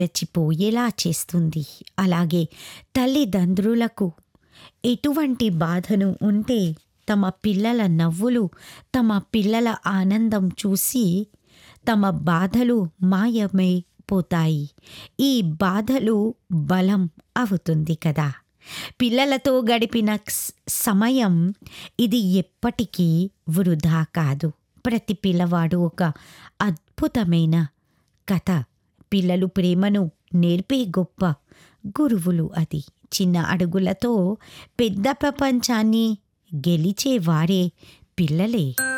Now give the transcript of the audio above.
రెచ్చిపోయేలా చేస్తుంది అలాగే తల్లిదండ్రులకు ఎటువంటి బాధను ఉంటే తమ పిల్లల నవ్వులు తమ పిల్లల ఆనందం చూసి తమ బాధలు మాయమైపోతాయి ఈ బాధలు బలం అవుతుంది కదా పిల్లలతో గడిపిన స్- సమయం ఇది ఎప్పటికీ వృధా కాదు ప్రతి పిల్లవాడు ఒక అద్భుతమైన కథ పిల్లలు ప్రేమను నేర్పే గొప్ప గురువులు అది చిన్న అడుగులతో పెద్ద ప్రపంచాన్ని గెలిచే వారే పిల్లలే